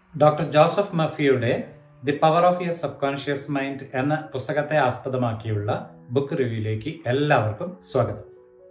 doctor Joseph മഫിയുടെ the power of your subconscious mind എന്ന പുസ്തകത്തെ ആസ്പദമാക്കിയുള്ള ബുക്ക് റിവ്യൂയിലേക്ക് എല്ലാവർക്കും സ്വാഗതം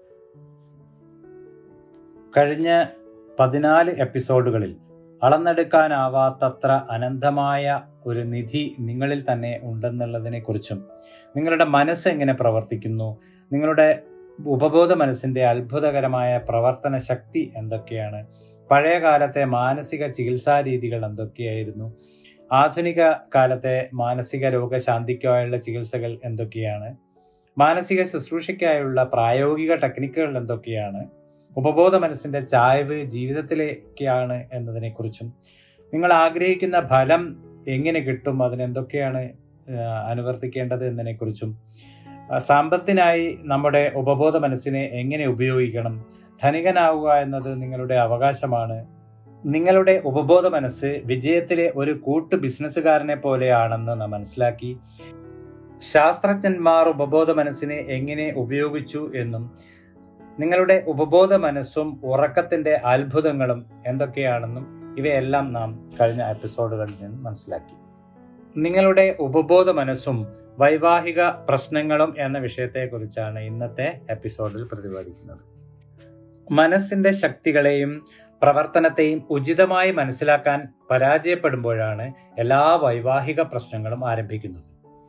കഴിഞ്ഞ പതിനാല് എപ്പിസോഡുകളിൽ അളന്നെടുക്കാനാവാത്തത്ര അനന്തമായ ഒരു നിധി നിങ്ങളിൽ തന്നെ ഉണ്ടെന്നുള്ളതിനെ കുറിച്ചും നിങ്ങളുടെ മനസ്സ് എങ്ങനെ പ്രവർത്തിക്കുന്നു നിങ്ങളുടെ ഉപബോധ മനസ്സിന്റെ അത്ഭുതകരമായ പ്രവർത്തന ശക്തി എന്തൊക്കെയാണ് പഴയ കാലത്തെ മാനസിക ചികിത്സാ രീതികൾ എന്തൊക്കെയായിരുന്നു ആധുനിക കാലത്തെ മാനസിക രോഗശാന്തിക്കായുള്ള ചികിത്സകൾ എന്തൊക്കെയാണ് മാനസിക ശുശ്രൂഷയ്ക്കായുള്ള പ്രായോഗിക ടെക്നിക്കുകൾ എന്തൊക്കെയാണ് ഉപബോധ മനസ്സിന്റെ ചായ്വ് ജീവിതത്തിലേക്കാണ് എന്നതിനെക്കുറിച്ചും നിങ്ങൾ ആഗ്രഹിക്കുന്ന ഫലം എങ്ങനെ കിട്ടും അതിനെന്തൊക്കെയാണ് അനുവർത്തിക്കേണ്ടത് എന്നതിനെക്കുറിച്ചും സാമ്പത്തിനായി നമ്മുടെ ഉപബോധ മനസ്സിനെ എങ്ങനെ ഉപയോഗിക്കണം ധനികനാവുക എന്നത് നിങ്ങളുടെ അവകാശമാണ് നിങ്ങളുടെ ഉപബോധ മനസ്സ് വിജയത്തിലെ ഒരു കൂട്ട് ബിസിനസ്സുകാരനെ പോലെയാണെന്ന് നാം മനസ്സിലാക്കി ശാസ്ത്രജ്ഞന്മാർ ഉപബോധ മനസ്സിനെ എങ്ങനെ ഉപയോഗിച്ചു എന്നും നിങ്ങളുടെ ഉപബോധ മനസ്സും ഉറക്കത്തിന്റെ അത്ഭുതങ്ങളും എന്തൊക്കെയാണെന്നും ഇവയെല്ലാം നാം കഴിഞ്ഞ എപ്പിസോഡുകളിൽ നിന്ന് മനസ്സിലാക്കി നിങ്ങളുടെ ഉപബോധ മനസ്സും വൈവാഹിക പ്രശ്നങ്ങളും എന്ന വിഷയത്തെക്കുറിച്ചാണ് ഇന്നത്തെ എപ്പിസോഡിൽ പ്രതിപാദിക്കുന്നത് മനസ്സിന്റെ ശക്തികളെയും പ്രവർത്തനത്തെയും ഉചിതമായി മനസ്സിലാക്കാൻ പരാജയപ്പെടുമ്പോഴാണ് എല്ലാ വൈവാഹിക പ്രശ്നങ്ങളും ആരംഭിക്കുന്നത്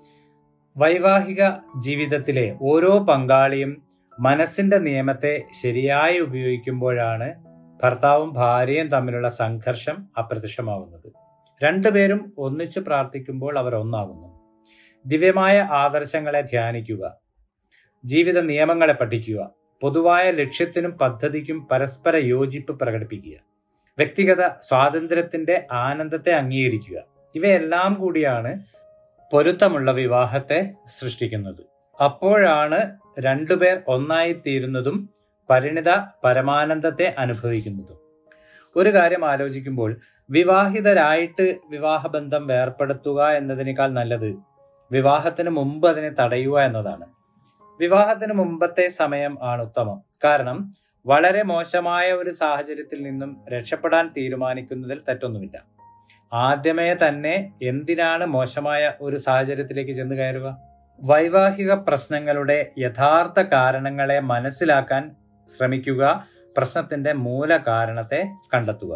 വൈവാഹിക ജീവിതത്തിലെ ഓരോ പങ്കാളിയും മനസ്സിന്റെ നിയമത്തെ ശരിയായി ഉപയോഗിക്കുമ്പോഴാണ് ഭർത്താവും ഭാര്യയും തമ്മിലുള്ള സംഘർഷം അപ്രത്യക്ഷമാവുന്നത് രണ്ടുപേരും ഒന്നിച്ചു പ്രാർത്ഥിക്കുമ്പോൾ അവർ ഒന്നാകുന്നു ദിവ്യമായ ആദർശങ്ങളെ ധ്യാനിക്കുക ജീവിത നിയമങ്ങളെ പഠിക്കുക പൊതുവായ ലക്ഷ്യത്തിനും പദ്ധതിക്കും പരസ്പര യോജിപ്പ് പ്രകടിപ്പിക്കുക വ്യക്തിഗത സ്വാതന്ത്ര്യത്തിന്റെ ആനന്ദത്തെ അംഗീകരിക്കുക ഇവയെല്ലാം കൂടിയാണ് പൊരുത്തമുള്ള വിവാഹത്തെ സൃഷ്ടിക്കുന്നത് അപ്പോഴാണ് രണ്ടുപേർ ഒന്നായി തീരുന്നതും പരിണിത പരമാനന്ദത്തെ അനുഭവിക്കുന്നതും ഒരു കാര്യം ആലോചിക്കുമ്പോൾ വിവാഹിതരായിട്ട് വിവാഹബന്ധം വേർപ്പെടുത്തുക എന്നതിനേക്കാൾ നല്ലത് വിവാഹത്തിന് മുമ്പ് അതിനെ തടയുക എന്നതാണ് വിവാഹത്തിന് മുമ്പത്തെ സമയം ആണ് ഉത്തമം കാരണം വളരെ മോശമായ ഒരു സാഹചര്യത്തിൽ നിന്നും രക്ഷപ്പെടാൻ തീരുമാനിക്കുന്നതിൽ തെറ്റൊന്നുമില്ല ആദ്യമേ തന്നെ എന്തിനാണ് മോശമായ ഒരു സാഹചര്യത്തിലേക്ക് ചെന്ന് കയറുക വൈവാഹിക പ്രശ്നങ്ങളുടെ യഥാർത്ഥ കാരണങ്ങളെ മനസ്സിലാക്കാൻ ശ്രമിക്കുക പ്രശ്നത്തിന്റെ മൂല കാരണത്തെ കണ്ടെത്തുക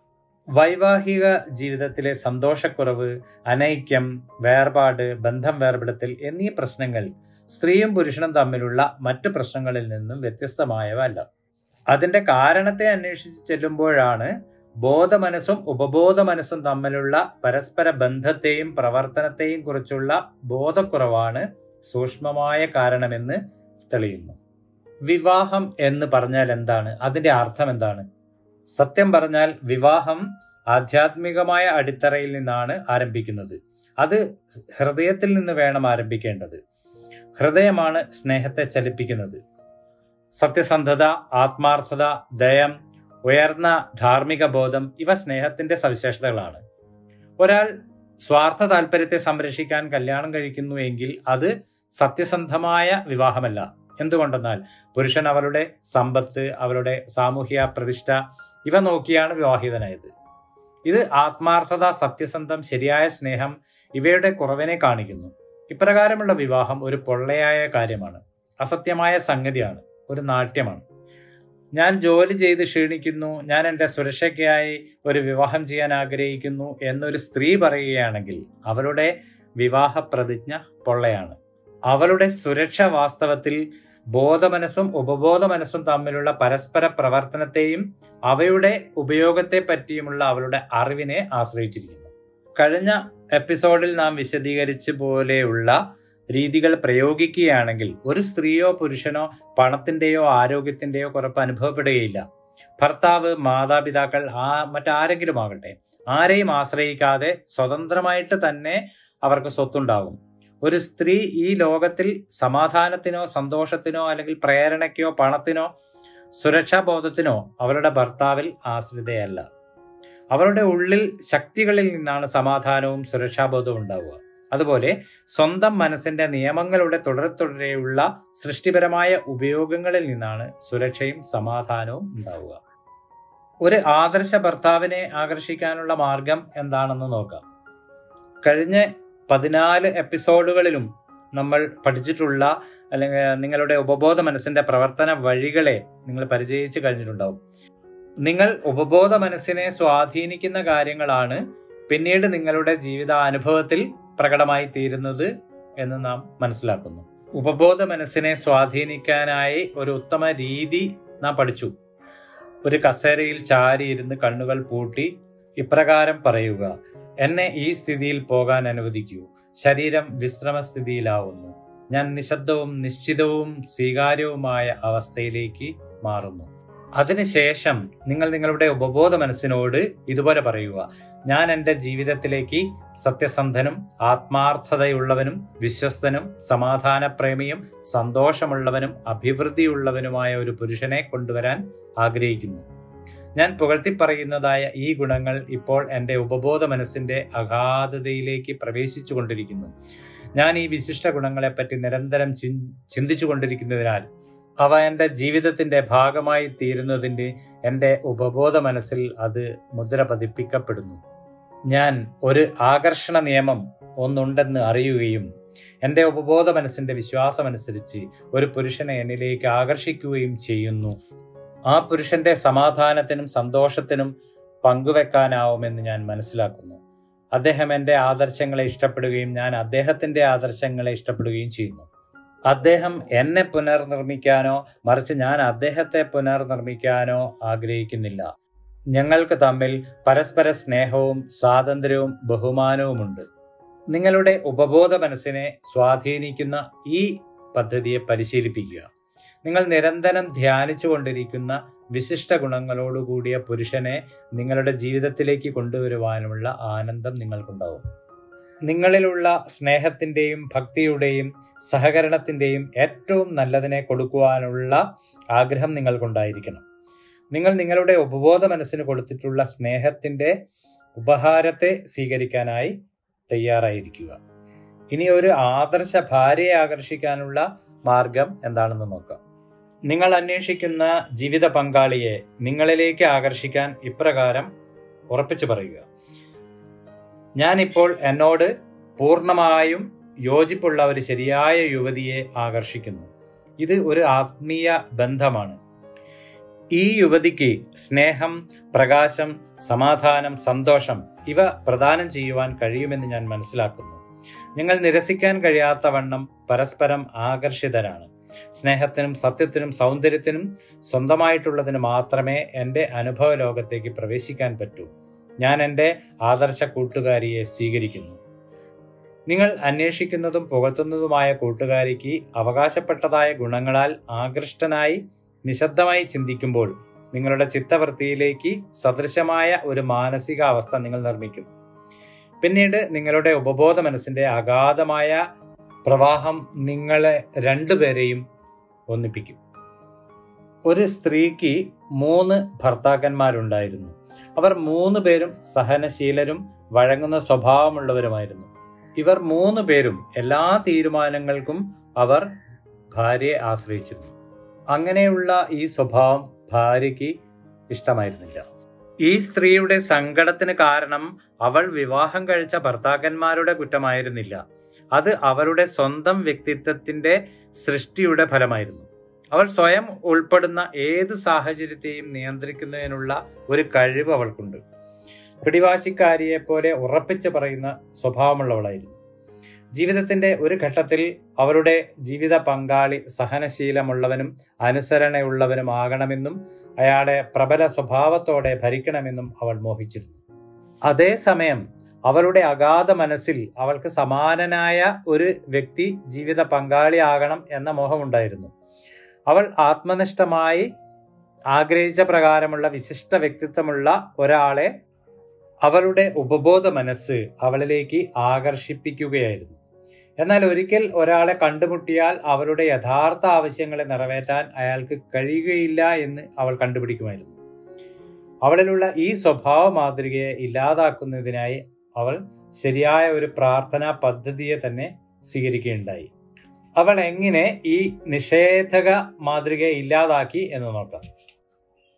വൈവാഹിക ജീവിതത്തിലെ സന്തോഷക്കുറവ് അനൈക്യം വേർപാട് ബന്ധം വേർപെടുത്തൽ എന്നീ പ്രശ്നങ്ങൾ സ്ത്രീയും പുരുഷനും തമ്മിലുള്ള മറ്റു പ്രശ്നങ്ങളിൽ നിന്നും വ്യത്യസ്തമായവ അല്ല അതിന്റെ കാരണത്തെ അന്വേഷിച്ച് ചെല്ലുമ്പോഴാണ് ബോധമനസ്സും ഉപബോധ മനസ്സും തമ്മിലുള്ള പരസ്പര ബന്ധത്തെയും പ്രവർത്തനത്തെയും കുറിച്ചുള്ള ബോധക്കുറവാണ് സൂക്ഷ്മമായ കാരണമെന്ന് തെളിയുന്നു വിവാഹം എന്ന് പറഞ്ഞാൽ എന്താണ് അതിന്റെ അർത്ഥം എന്താണ് സത്യം പറഞ്ഞാൽ വിവാഹം ആധ്യാത്മികമായ അടിത്തറയിൽ നിന്നാണ് ആരംഭിക്കുന്നത് അത് ഹൃദയത്തിൽ നിന്ന് വേണം ആരംഭിക്കേണ്ടത് ഹൃദയമാണ് സ്നേഹത്തെ ചലിപ്പിക്കുന്നത് സത്യസന്ധത ആത്മാർത്ഥത ദയം ഉയർന്ന ധാർമ്മിക ബോധം ഇവ സ്നേഹത്തിന്റെ സവിശേഷതകളാണ് ഒരാൾ സ്വാർത്ഥ താല്പര്യത്തെ സംരക്ഷിക്കാൻ കല്യാണം കഴിക്കുന്നു എങ്കിൽ അത് സത്യസന്ധമായ വിവാഹമല്ല എന്തുകൊണ്ടെന്നാൽ പുരുഷൻ അവരുടെ സമ്പത്ത് അവരുടെ സാമൂഹ്യ പ്രതിഷ്ഠ ഇവ നോക്കിയാണ് വിവാഹിതനായത് ഇത് ആത്മാർത്ഥത സത്യസന്ധം ശരിയായ സ്നേഹം ഇവയുടെ കുറവിനെ കാണിക്കുന്നു ഇപ്രകാരമുള്ള വിവാഹം ഒരു പൊള്ളയായ കാര്യമാണ് അസത്യമായ സംഗതിയാണ് ഒരു നാട്യമാണ് ഞാൻ ജോലി ചെയ്ത് ക്ഷീണിക്കുന്നു ഞാൻ എൻ്റെ സുരക്ഷയ്ക്കായി ഒരു വിവാഹം ചെയ്യാൻ ആഗ്രഹിക്കുന്നു എന്നൊരു സ്ത്രീ പറയുകയാണെങ്കിൽ അവളുടെ വിവാഹ പ്രതിജ്ഞ പൊള്ളയാണ് അവളുടെ സുരക്ഷ വാസ്തവത്തിൽ ബോധമനസ്സും ഉപബോധ മനസ്സും തമ്മിലുള്ള പരസ്പര പ്രവർത്തനത്തെയും അവയുടെ ഉപയോഗത്തെ പറ്റിയുമുള്ള അവളുടെ അറിവിനെ ആശ്രയിച്ചിരിക്കുന്നു കഴിഞ്ഞ എപ്പിസോഡിൽ നാം വിശദീകരിച്ച പോലെയുള്ള രീതികൾ പ്രയോഗിക്കുകയാണെങ്കിൽ ഒരു സ്ത്രീയോ പുരുഷനോ പണത്തിന്റെയോ ആരോഗ്യത്തിന്റെയോ കുറപ്പ് അനുഭവപ്പെടുകയില്ല ഭർത്താവ് മാതാപിതാക്കൾ ആ മറ്റാരെങ്കിലും ആകട്ടെ ആരെയും ആശ്രയിക്കാതെ സ്വതന്ത്രമായിട്ട് തന്നെ അവർക്ക് സ്വത്തുണ്ടാകും ഒരു സ്ത്രീ ഈ ലോകത്തിൽ സമാധാനത്തിനോ സന്തോഷത്തിനോ അല്ലെങ്കിൽ പ്രേരണയ്ക്കോ പണത്തിനോ സുരക്ഷാബോധത്തിനോ അവരുടെ ഭർത്താവിൽ ആശ്രിതയല്ല അവരുടെ ഉള്ളിൽ ശക്തികളിൽ നിന്നാണ് സമാധാനവും സുരക്ഷാബോധവും ഉണ്ടാവുക അതുപോലെ സ്വന്തം മനസ്സിന്റെ നിയമങ്ങളുടെ തുടരെ തുടരെയുള്ള സൃഷ്ടിപരമായ ഉപയോഗങ്ങളിൽ നിന്നാണ് സുരക്ഷയും സമാധാനവും ഉണ്ടാവുക ഒരു ആദർശ ഭർത്താവിനെ ആകർഷിക്കാനുള്ള മാർഗം എന്താണെന്ന് നോക്കാം കഴിഞ്ഞ പതിനാല് എപ്പിസോഡുകളിലും നമ്മൾ പഠിച്ചിട്ടുള്ള അല്ലെങ്കിൽ നിങ്ങളുടെ ഉപബോധ മനസ്സിന്റെ പ്രവർത്തന വഴികളെ നിങ്ങൾ പരിചയിച്ചു കഴിഞ്ഞിട്ടുണ്ടാവും നിങ്ങൾ ഉപബോധ മനസ്സിനെ സ്വാധീനിക്കുന്ന കാര്യങ്ങളാണ് പിന്നീട് നിങ്ങളുടെ ജീവിതാനുഭവത്തിൽ പ്രകടമായി തീരുന്നത് എന്ന് നാം മനസ്സിലാക്കുന്നു ഉപബോധ മനസ്സിനെ സ്വാധീനിക്കാനായി ഒരു ഉത്തമ രീതി നാം പഠിച്ചു ഒരു കസേരയിൽ ചാരിയിരുന്ന് കണ്ണുകൾ പൂട്ടി ഇപ്രകാരം പറയുക എന്നെ ഈ സ്ഥിതിയിൽ പോകാൻ അനുവദിക്കൂ ശരീരം വിശ്രമസ്ഥിതിയിലാവുന്നു ഞാൻ നിശബ്ദവും നിശ്ചിതവും സ്വീകാര്യവുമായ അവസ്ഥയിലേക്ക് മാറുന്നു അതിനുശേഷം നിങ്ങൾ നിങ്ങളുടെ ഉപബോധ മനസ്സിനോട് ഇതുപോലെ പറയുക ഞാൻ എൻ്റെ ജീവിതത്തിലേക്ക് സത്യസന്ധനും ആത്മാർത്ഥതയുള്ളവനും വിശ്വസ്തനും സമാധാനപ്രേമിയും സന്തോഷമുള്ളവനും അഭിവൃദ്ധിയുള്ളവനുമായ ഒരു പുരുഷനെ കൊണ്ടുവരാൻ ആഗ്രഹിക്കുന്നു ഞാൻ പുകഴ്ത്തി പറയുന്നതായ ഈ ഗുണങ്ങൾ ഇപ്പോൾ എൻ്റെ ഉപബോധ മനസ്സിന്റെ അഗാധതയിലേക്ക് പ്രവേശിച്ചു കൊണ്ടിരിക്കുന്നു ഞാൻ ഈ വിശിഷ്ട ഗുണങ്ങളെപ്പറ്റി നിരന്തരം ചിന്തിച്ചു കൊണ്ടിരിക്കുന്നതിനാൽ അവ എൻ്റെ ജീവിതത്തിന്റെ ഭാഗമായി തീരുന്നതിൻ്റെ എൻ്റെ ഉപബോധ മനസ്സിൽ അത് മുദ്ര പതിപ്പിക്കപ്പെടുന്നു ഞാൻ ഒരു ആകർഷണ നിയമം ഒന്നുണ്ടെന്ന് അറിയുകയും എൻ്റെ ഉപബോധ മനസ്സിന്റെ വിശ്വാസമനുസരിച്ച് ഒരു പുരുഷനെ എന്നിലേക്ക് ആകർഷിക്കുകയും ചെയ്യുന്നു ആ പുരുഷന്റെ സമാധാനത്തിനും സന്തോഷത്തിനും പങ്കുവെക്കാനാവുമെന്ന് ഞാൻ മനസ്സിലാക്കുന്നു അദ്ദേഹം എൻ്റെ ആദർശങ്ങളെ ഇഷ്ടപ്പെടുകയും ഞാൻ അദ്ദേഹത്തിന്റെ ആദർശങ്ങളെ ഇഷ്ടപ്പെടുകയും ചെയ്യുന്നു അദ്ദേഹം എന്നെ പുനർനിർമ്മിക്കാനോ മറിച്ച് ഞാൻ അദ്ദേഹത്തെ പുനർനിർമ്മിക്കാനോ ആഗ്രഹിക്കുന്നില്ല ഞങ്ങൾക്ക് തമ്മിൽ പരസ്പര സ്നേഹവും സ്വാതന്ത്ര്യവും ബഹുമാനവുമുണ്ട് നിങ്ങളുടെ ഉപബോധ മനസ്സിനെ സ്വാധീനിക്കുന്ന ഈ പദ്ധതിയെ പരിശീലിപ്പിക്കുക നിങ്ങൾ നിരന്തരം ധ്യാനിച്ചു കൊണ്ടിരിക്കുന്ന വിശിഷ്ട ഗുണങ്ങളോടുകൂടിയ പുരുഷനെ നിങ്ങളുടെ ജീവിതത്തിലേക്ക് കൊണ്ടുവരുവാനുള്ള ആനന്ദം നിങ്ങൾക്കുണ്ടാവും നിങ്ങളിലുള്ള സ്നേഹത്തിൻ്റെയും ഭക്തിയുടെയും സഹകരണത്തിൻ്റെയും ഏറ്റവും നല്ലതിനെ കൊടുക്കുവാനുള്ള ആഗ്രഹം നിങ്ങൾക്കുണ്ടായിരിക്കണം നിങ്ങൾ നിങ്ങളുടെ ഉപബോധ മനസ്സിന് കൊടുത്തിട്ടുള്ള സ്നേഹത്തിൻ്റെ ഉപഹാരത്തെ സ്വീകരിക്കാനായി തയ്യാറായിരിക്കുക ഇനി ഒരു ആദർശ ഭാര്യയെ ആകർഷിക്കാനുള്ള മാർഗം എന്താണെന്ന് നോക്കാം നിങ്ങൾ അന്വേഷിക്കുന്ന ജീവിത പങ്കാളിയെ നിങ്ങളിലേക്ക് ആകർഷിക്കാൻ ഇപ്രകാരം ഉറപ്പിച്ചു പറയുക ഞാനിപ്പോൾ എന്നോട് പൂർണ്ണമായും യോജിപ്പുള്ള ഒരു ശരിയായ യുവതിയെ ആകർഷിക്കുന്നു ഇത് ഒരു ആത്മീയ ബന്ധമാണ് ഈ യുവതിക്ക് സ്നേഹം പ്രകാശം സമാധാനം സന്തോഷം ഇവ പ്രദാനം ചെയ്യുവാൻ കഴിയുമെന്ന് ഞാൻ മനസ്സിലാക്കുന്നു ഞങ്ങൾ നിരസിക്കാൻ കഴിയാത്ത വണ്ണം പരസ്പരം ആകർഷിതരാണ് സ്നേഹത്തിനും സത്യത്തിനും സൗന്ദര്യത്തിനും സ്വന്തമായിട്ടുള്ളതിന് മാത്രമേ എൻ്റെ അനുഭവ ലോകത്തേക്ക് പ്രവേശിക്കാൻ പറ്റൂ ഞാൻ എൻ്റെ ആദർശ കൂട്ടുകാരിയെ സ്വീകരിക്കുന്നു നിങ്ങൾ അന്വേഷിക്കുന്നതും പുകഴ്ത്തുന്നതുമായ കൂട്ടുകാരിക്ക് അവകാശപ്പെട്ടതായ ഗുണങ്ങളാൽ ആകൃഷ്ടനായി നിശബ്ദമായി ചിന്തിക്കുമ്പോൾ നിങ്ങളുടെ ചിത്തവൃത്തിയിലേക്ക് സദൃശമായ ഒരു മാനസിക അവസ്ഥ നിങ്ങൾ നിർമ്മിക്കും പിന്നീട് നിങ്ങളുടെ ഉപബോധ മനസ്സിന്റെ അഗാധമായ പ്രവാഹം നിങ്ങളെ രണ്ടുപേരെയും ഒന്നിപ്പിക്കും ഒരു സ്ത്രീക്ക് മൂന്ന് ഭർത്താക്കന്മാരുണ്ടായിരുന്നു അവർ മൂന്ന് പേരും സഹനശീലരും വഴങ്ങുന്ന സ്വഭാവമുള്ളവരുമായിരുന്നു ഇവർ മൂന്ന് പേരും എല്ലാ തീരുമാനങ്ങൾക്കും അവർ ഭാര്യയെ ആശ്രയിച്ചിരുന്നു അങ്ങനെയുള്ള ഈ സ്വഭാവം ഭാര്യയ്ക്ക് ഇഷ്ടമായിരുന്നില്ല ഈ സ്ത്രീയുടെ സങ്കടത്തിന് കാരണം അവൾ വിവാഹം കഴിച്ച ഭർത്താക്കന്മാരുടെ കുറ്റമായിരുന്നില്ല അത് അവരുടെ സ്വന്തം വ്യക്തിത്വത്തിന്റെ സൃഷ്ടിയുടെ ഫലമായിരുന്നു അവൾ സ്വയം ഉൾപ്പെടുന്ന ഏത് സാഹചര്യത്തെയും നിയന്ത്രിക്കുന്നതിനുള്ള ഒരു കഴിവ് അവൾക്കുണ്ട് പിടിവാശിക്കാരിയെ പോലെ ഉറപ്പിച്ച് പറയുന്ന സ്വഭാവമുള്ളവളായിരുന്നു ജീവിതത്തിന്റെ ഒരു ഘട്ടത്തിൽ അവരുടെ ജീവിത പങ്കാളി സഹനശീലമുള്ളവനും അനുസരണയുള്ളവനും ആകണമെന്നും അയാളെ പ്രബല സ്വഭാവത്തോടെ ഭരിക്കണമെന്നും അവൾ മോഹിച്ചിരുന്നു അതേസമയം അവളുടെ അഗാധ മനസ്സിൽ അവൾക്ക് സമാനനായ ഒരു വ്യക്തി ജീവിത പങ്കാളിയാകണം എന്ന മോഹമുണ്ടായിരുന്നു അവൾ ആത്മനിഷ്ഠമായി ആഗ്രഹിച്ച പ്രകാരമുള്ള വിശിഷ്ട വ്യക്തിത്വമുള്ള ഒരാളെ അവളുടെ ഉപബോധ മനസ്സ് അവളിലേക്ക് ആകർഷിപ്പിക്കുകയായിരുന്നു എന്നാൽ ഒരിക്കൽ ഒരാളെ കണ്ടുമുട്ടിയാൽ അവരുടെ യഥാർത്ഥ ആവശ്യങ്ങളെ നിറവേറ്റാൻ അയാൾക്ക് കഴിയുകയില്ല എന്ന് അവൾ കണ്ടുപിടിക്കുമായിരുന്നു അവളിലുള്ള ഈ സ്വഭാവ മാതൃകയെ ഇല്ലാതാക്കുന്നതിനായി അവൾ ശരിയായ ഒരു പ്രാർത്ഥനാ പദ്ധതിയെ തന്നെ സ്വീകരിക്കുകയുണ്ടായി അവൾ എങ്ങനെ ഈ നിഷേധക മാതൃകയെ ഇല്ലാതാക്കി എന്ന് നോക്കാം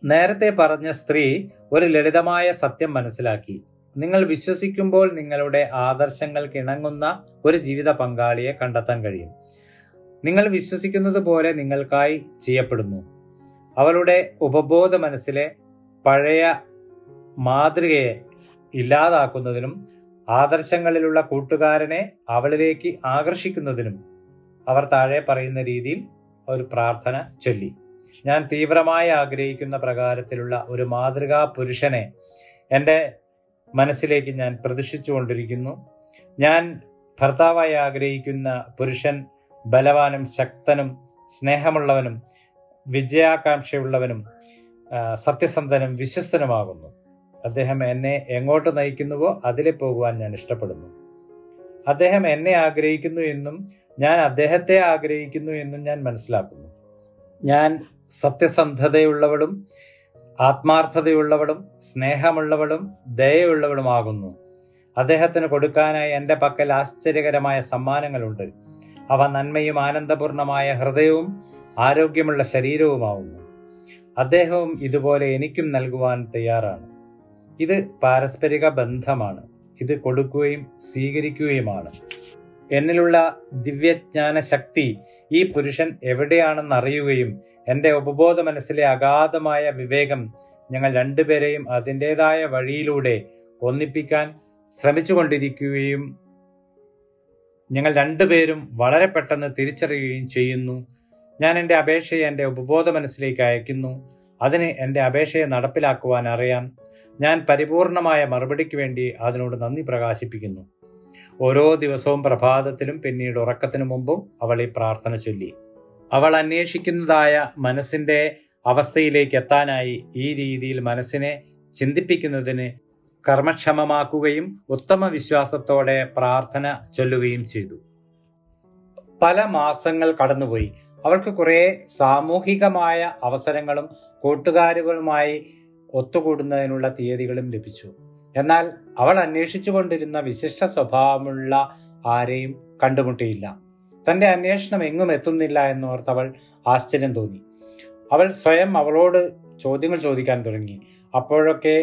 നേരത്തെ പറഞ്ഞ സ്ത്രീ ഒരു ലളിതമായ സത്യം മനസ്സിലാക്കി നിങ്ങൾ വിശ്വസിക്കുമ്പോൾ നിങ്ങളുടെ ആദർശങ്ങൾക്ക് ഇണങ്ങുന്ന ഒരു ജീവിത പങ്കാളിയെ കണ്ടെത്താൻ കഴിയും നിങ്ങൾ വിശ്വസിക്കുന്നത് പോലെ നിങ്ങൾക്കായി ചെയ്യപ്പെടുന്നു അവളുടെ ഉപബോധ മനസ്സിലെ പഴയ മാതൃകയെ ഇല്ലാതാക്കുന്നതിനും ആദർശങ്ങളിലുള്ള കൂട്ടുകാരനെ അവളിലേക്ക് ആകർഷിക്കുന്നതിനും അവർ താഴെ പറയുന്ന രീതിയിൽ ഒരു പ്രാർത്ഥന ചൊല്ലി ഞാൻ തീവ്രമായി ആഗ്രഹിക്കുന്ന പ്രകാരത്തിലുള്ള ഒരു മാതൃകാ പുരുഷനെ എൻ്റെ മനസ്സിലേക്ക് ഞാൻ പ്രതിഷ്ഠിച്ചുകൊണ്ടിരിക്കുന്നു ഞാൻ ഭർത്താവായി ആഗ്രഹിക്കുന്ന പുരുഷൻ ബലവാനും ശക്തനും സ്നേഹമുള്ളവനും വിജയാകാംക്ഷയുള്ളവനും സത്യസന്ധനും വിശ്വസ്തനുമാകുന്നു അദ്ദേഹം എന്നെ എങ്ങോട്ട് നയിക്കുന്നുവോ അതിലെ പോകുവാൻ ഞാൻ ഇഷ്ടപ്പെടുന്നു അദ്ദേഹം എന്നെ ആഗ്രഹിക്കുന്നു എന്നും ഞാൻ അദ്ദേഹത്തെ ആഗ്രഹിക്കുന്നു എന്നും ഞാൻ മനസ്സിലാക്കുന്നു ഞാൻ സത്യസന്ധതയുള്ളവളും ആത്മാർത്ഥതയുള്ളവളും സ്നേഹമുള്ളവളും ദയയുള്ളവളുമാകുന്നു അദ്ദേഹത്തിന് കൊടുക്കാനായി എൻ്റെ പക്കൽ ആശ്ചര്യകരമായ സമ്മാനങ്ങളുണ്ട് അവ നന്മയും ആനന്ദപൂർണമായ ഹൃദയവും ആരോഗ്യമുള്ള ശരീരവുമാവുന്നു അദ്ദേഹവും ഇതുപോലെ എനിക്കും നൽകുവാൻ തയ്യാറാണ് ഇത് പാരസ്പരിക ബന്ധമാണ് ഇത് കൊടുക്കുകയും സ്വീകരിക്കുകയുമാണ് എന്നിലുള്ള ദിവ്യജ്ഞാന ശക്തി ഈ പുരുഷൻ എവിടെയാണെന്ന് അറിയുകയും എൻ്റെ ഉപബോധ മനസ്സിലെ അഗാധമായ വിവേകം ഞങ്ങൾ രണ്ടുപേരെയും അതിൻ്റെതായ വഴിയിലൂടെ ഒന്നിപ്പിക്കാൻ ശ്രമിച്ചുകൊണ്ടിരിക്കുകയും ഞങ്ങൾ രണ്ടുപേരും വളരെ പെട്ടെന്ന് തിരിച്ചറിയുകയും ചെയ്യുന്നു ഞാൻ എൻ്റെ അപേക്ഷയെ എൻ്റെ ഉപബോധ മനസ്സിലേക്ക് അയക്കുന്നു അതിന് എൻ്റെ അപേക്ഷയെ നടപ്പിലാക്കുവാൻ അറിയാം ഞാൻ പരിപൂർണമായ മറുപടിക്ക് വേണ്ടി അതിനോട് നന്ദി പ്രകാശിപ്പിക്കുന്നു ഓരോ ദിവസവും പ്രഭാതത്തിലും പിന്നീട് ഉറക്കത്തിനു മുമ്പും അവൾ ഈ പ്രാർത്ഥന ചൊല്ലി അവൾ അന്വേഷിക്കുന്നതായ മനസ്സിന്റെ അവസ്ഥയിലേക്ക് എത്താനായി ഈ രീതിയിൽ മനസ്സിനെ ചിന്തിപ്പിക്കുന്നതിന് കർമ്മക്ഷമമാക്കുകയും ഉത്തമ വിശ്വാസത്തോടെ പ്രാർത്ഥന ചൊല്ലുകയും ചെയ്തു പല മാസങ്ങൾ കടന്നുപോയി അവൾക്ക് കുറെ സാമൂഹികമായ അവസരങ്ങളും കൂട്ടുകാരുകളുമായി ഒത്തുകൂടുന്നതിനുള്ള തീയതികളും ലഭിച്ചു എന്നാൽ അവൾ അന്വേഷിച്ചുകൊണ്ടിരുന്ന വിശിഷ്ട സ്വഭാവമുള്ള ആരെയും കണ്ടുമുട്ടിയില്ല തന്റെ അന്വേഷണം എങ്ങും എത്തുന്നില്ല എന്നോർത്ത് അവൾ ആശ്ചര്യം തോന്നി അവൾ സ്വയം അവളോട് ചോദ്യങ്ങൾ ചോദിക്കാൻ തുടങ്ങി അപ്പോഴൊക്കെ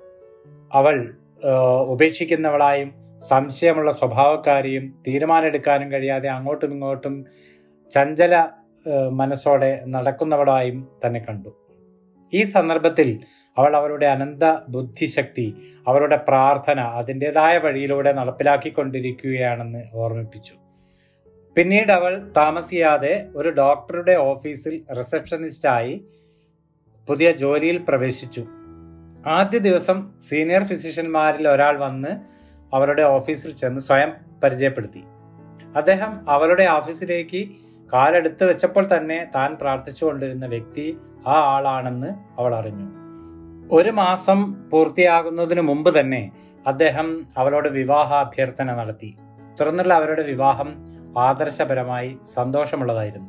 അവൾ ഉപേക്ഷിക്കുന്നവളായും സംശയമുള്ള സ്വഭാവക്കാരിയും തീരുമാനമെടുക്കാനും കഴിയാതെ അങ്ങോട്ടും ഇങ്ങോട്ടും ചഞ്ചല മനസ്സോടെ നടക്കുന്നവളായും തന്നെ കണ്ടു ഈ സന്ദർഭത്തിൽ അവൾ അവളുടെ അനന്ത ബുദ്ധിശക്തി അവളുടെ പ്രാർത്ഥന അതിൻ്റെതായ വഴിയിലൂടെ നടപ്പിലാക്കിക്കൊണ്ടിരിക്കുകയാണെന്ന് ഓർമ്മിപ്പിച്ചു പിന്നീട് അവൾ താമസിയാതെ ഒരു ഡോക്ടറുടെ ഓഫീസിൽ റിസപ്ഷനിസ്റ്റായി പുതിയ ജോലിയിൽ പ്രവേശിച്ചു ആദ്യ ദിവസം സീനിയർ ഫിസിഷ്യന്മാരിൽ ഒരാൾ വന്ന് അവരുടെ ഓഫീസിൽ ചെന്ന് സ്വയം പരിചയപ്പെടുത്തി അദ്ദേഹം അവളുടെ ഓഫീസിലേക്ക് കാലെടുത്ത് വെച്ചപ്പോൾ തന്നെ താൻ പ്രാർത്ഥിച്ചുകൊണ്ടിരുന്ന വ്യക്തി ആ ആളാണെന്ന് അവൾ അറിഞ്ഞു ഒരു മാസം പൂർത്തിയാകുന്നതിന് മുമ്പ് തന്നെ അദ്ദേഹം അവളോട് വിവാഹ അഭ്യർത്ഥന നടത്തി തുടർന്നുള്ള അവരുടെ വിവാഹം ആദർശപരമായി സന്തോഷമുള്ളതായിരുന്നു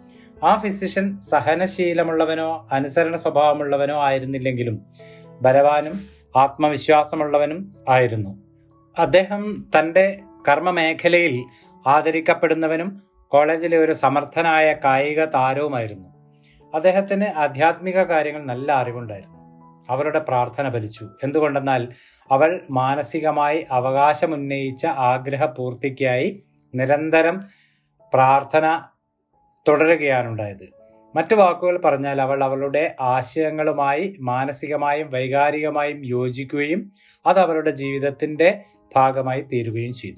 ആ ഫിസിഷ്യൻ സഹനശീലമുള്ളവനോ അനുസരണ സ്വഭാവമുള്ളവനോ ആയിരുന്നില്ലെങ്കിലും ബലവാനും ആത്മവിശ്വാസമുള്ളവനും ആയിരുന്നു അദ്ദേഹം തന്റെ കർമ്മമേഖലയിൽ ആദരിക്കപ്പെടുന്നവനും കോളേജിലെ ഒരു സമർത്ഥനായ കായിക താരവുമായിരുന്നു അദ്ദേഹത്തിന് ആധ്യാത്മിക കാര്യങ്ങൾ നല്ല അറിവുണ്ടായിരുന്നു അവരുടെ പ്രാർത്ഥന ഫലിച്ചു എന്തുകൊണ്ടെന്നാൽ അവൾ മാനസികമായി അവകാശമുന്നയിച്ച ആഗ്രഹ പൂർത്തിക്കായി നിരന്തരം പ്രാർത്ഥന തുടരുകയാണുണ്ടായത് മറ്റു വാക്കുകൾ പറഞ്ഞാൽ അവൾ അവളുടെ ആശയങ്ങളുമായി മാനസികമായും വൈകാരികമായും യോജിക്കുകയും അത് അവളുടെ ജീവിതത്തിന്റെ ഭാഗമായി തീരുകയും ചെയ്തു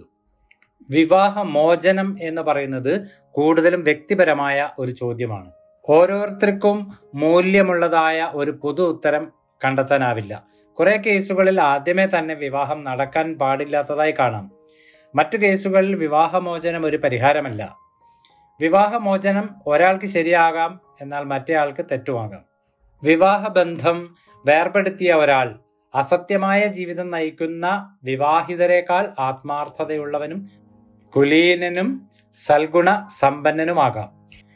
വിവാഹ മോചനം എന്ന് പറയുന്നത് കൂടുതലും വ്യക്തിപരമായ ഒരു ചോദ്യമാണ് ഓരോരുത്തർക്കും മൂല്യമുള്ളതായ ഒരു പൊതു ഉത്തരം കണ്ടെത്താനാവില്ല കുറെ കേസുകളിൽ ആദ്യമേ തന്നെ വിവാഹം നടക്കാൻ പാടില്ലാത്തതായി കാണാം മറ്റു കേസുകളിൽ വിവാഹമോചനം ഒരു പരിഹാരമല്ല വിവാഹമോചനം ഒരാൾക്ക് ശരിയാകാം എന്നാൽ മറ്റേ ആൾക്ക് തെറ്റുമാകാം വിവാഹബന്ധം വേർപെടുത്തിയ ഒരാൾ അസത്യമായ ജീവിതം നയിക്കുന്ന വിവാഹിതരെക്കാൾ ആത്മാർത്ഥതയുള്ളവനും കുലീനനും സൽഗുണ സമ്പന്നനുമാകാം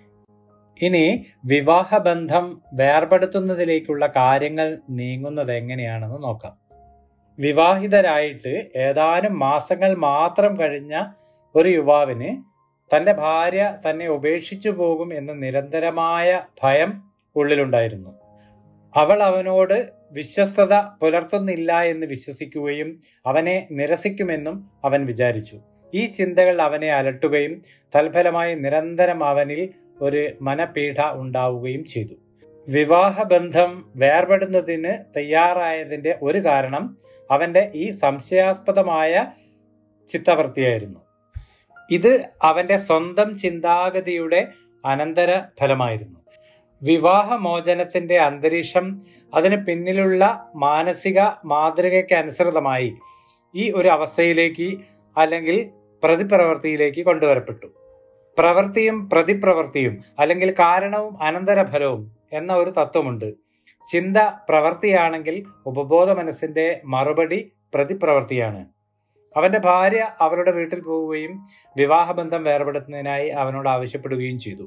ഇനി വിവാഹബന്ധം വേർപെടുത്തുന്നതിലേക്കുള്ള കാര്യങ്ങൾ നീങ്ങുന്നത് എങ്ങനെയാണെന്ന് നോക്കാം വിവാഹിതരായിട്ട് ഏതാനും മാസങ്ങൾ മാത്രം കഴിഞ്ഞ ഒരു യുവാവിന് തന്റെ ഭാര്യ തന്നെ ഉപേക്ഷിച്ചു പോകും എന്ന നിരന്തരമായ ഭയം ഉള്ളിലുണ്ടായിരുന്നു അവൾ അവനോട് വിശ്വസ്തത പുലർത്തുന്നില്ല എന്ന് വിശ്വസിക്കുകയും അവനെ നിരസിക്കുമെന്നും അവൻ വിചാരിച്ചു ഈ ചിന്തകൾ അവനെ അലട്ടുകയും തൽഫലമായി നിരന്തരം അവനിൽ ഒരു മനപീഠ ഉണ്ടാവുകയും ചെയ്തു വിവാഹബന്ധം വേർപെടുന്നതിന് തയ്യാറായതിന്റെ ഒരു കാരണം അവന്റെ ഈ സംശയാസ്പദമായ ചിത്തവൃത്തിയായിരുന്നു ഇത് അവന്റെ സ്വന്തം ചിന്താഗതിയുടെ അനന്തര ഫലമായിരുന്നു വിവാഹമോചനത്തിന്റെ അന്തരീക്ഷം അതിന് പിന്നിലുള്ള മാനസിക മാതൃകയ്ക്ക് അനുസൃതമായി ഈ ഒരു അവസ്ഥയിലേക്ക് അല്ലെങ്കിൽ പ്രതിപ്രവൃത്തിയിലേക്ക് കൊണ്ടുവരപ്പെട്ടു പ്രവൃത്തിയും പ്രതിപ്രവൃത്തിയും അല്ലെങ്കിൽ കാരണവും അനന്തരഫലവും എന്ന ഒരു തത്വമുണ്ട് ചിന്ത പ്രവൃത്തിയാണെങ്കിൽ ഉപബോധ മനസ്സിന്റെ മറുപടി പ്രതിപ്രവൃത്തിയാണ് അവന്റെ ഭാര്യ അവരുടെ വീട്ടിൽ പോവുകയും വിവാഹബന്ധം വേർപെടുത്തുന്നതിനായി അവനോട് ആവശ്യപ്പെടുകയും ചെയ്തു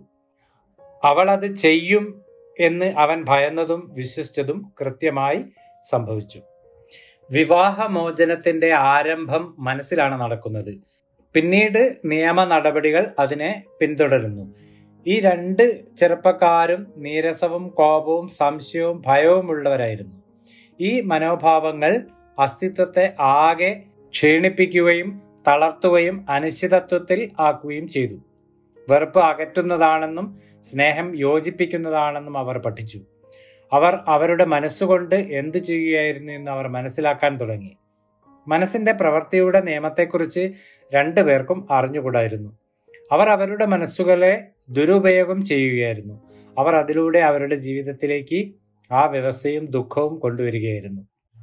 അവൾ അത് ചെയ്യും എന്ന് അവൻ ഭയന്നതും വിശ്വസിച്ചതും കൃത്യമായി സംഭവിച്ചു വിവാഹമോചനത്തിന്റെ ആരംഭം മനസ്സിലാണ് നടക്കുന്നത് പിന്നീട് നിയമ നടപടികൾ അതിനെ പിന്തുടരുന്നു ഈ രണ്ട് ചെറുപ്പക്കാരും നീരസവും കോപവും സംശയവും ഭയവും ഉള്ളവരായിരുന്നു ഈ മനോഭാവങ്ങൾ അസ്തിത്വത്തെ ആകെ ക്ഷീണിപ്പിക്കുകയും തളർത്തുകയും അനിശ്ചിതത്വത്തിൽ ആക്കുകയും ചെയ്തു വെറുപ്പ് അകറ്റുന്നതാണെന്നും സ്നേഹം യോജിപ്പിക്കുന്നതാണെന്നും അവർ പഠിച്ചു അവർ അവരുടെ മനസ്സുകൊണ്ട് എന്ത് ചെയ്യുകയായിരുന്നു എന്ന് അവർ മനസ്സിലാക്കാൻ തുടങ്ങി മനസ്സിന്റെ പ്രവൃത്തിയുടെ നിയമത്തെക്കുറിച്ച് രണ്ടു പേർക്കും അറിഞ്ഞുകൂടായിരുന്നു അവർ അവരുടെ മനസ്സുകളെ ദുരുപയോഗം ചെയ്യുകയായിരുന്നു അവർ അതിലൂടെ അവരുടെ ജീവിതത്തിലേക്ക് ആ വ്യവസ്ഥയും ദുഃഖവും കൊണ്ടുവരികയായിരുന്നു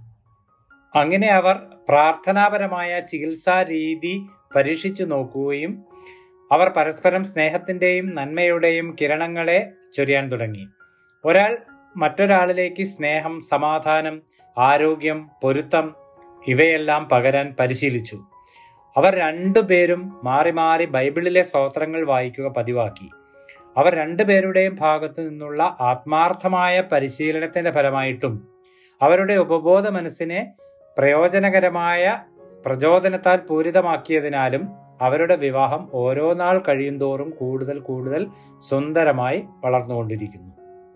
അങ്ങനെ അവർ പ്രാർത്ഥനാപരമായ ചികിത്സാ രീതി പരീക്ഷിച്ചു നോക്കുകയും അവർ പരസ്പരം സ്നേഹത്തിന്റെയും നന്മയുടെയും കിരണങ്ങളെ ചൊരിയാൻ തുടങ്ങി ഒരാൾ മറ്റൊരാളിലേക്ക് സ്നേഹം സമാധാനം ആരോഗ്യം പൊരുത്തം ഇവയെല്ലാം പകരാൻ പരിശീലിച്ചു അവർ രണ്ടുപേരും മാറി മാറി ബൈബിളിലെ സ്തോത്രങ്ങൾ വായിക്കുക പതിവാക്കി അവർ രണ്ടുപേരുടെയും ഭാഗത്തു നിന്നുള്ള ആത്മാർത്ഥമായ പരിശീലനത്തിന്റെ ഫലമായിട്ടും അവരുടെ ഉപബോധ മനസ്സിനെ പ്രയോജനകരമായ പ്രചോദനത്താൽ പൂരിതമാക്കിയതിനാലും അവരുടെ വിവാഹം ഓരോ നാൾ കഴിയുന്തോറും കൂടുതൽ കൂടുതൽ സുന്ദരമായി വളർന്നുകൊണ്ടിരിക്കുന്നു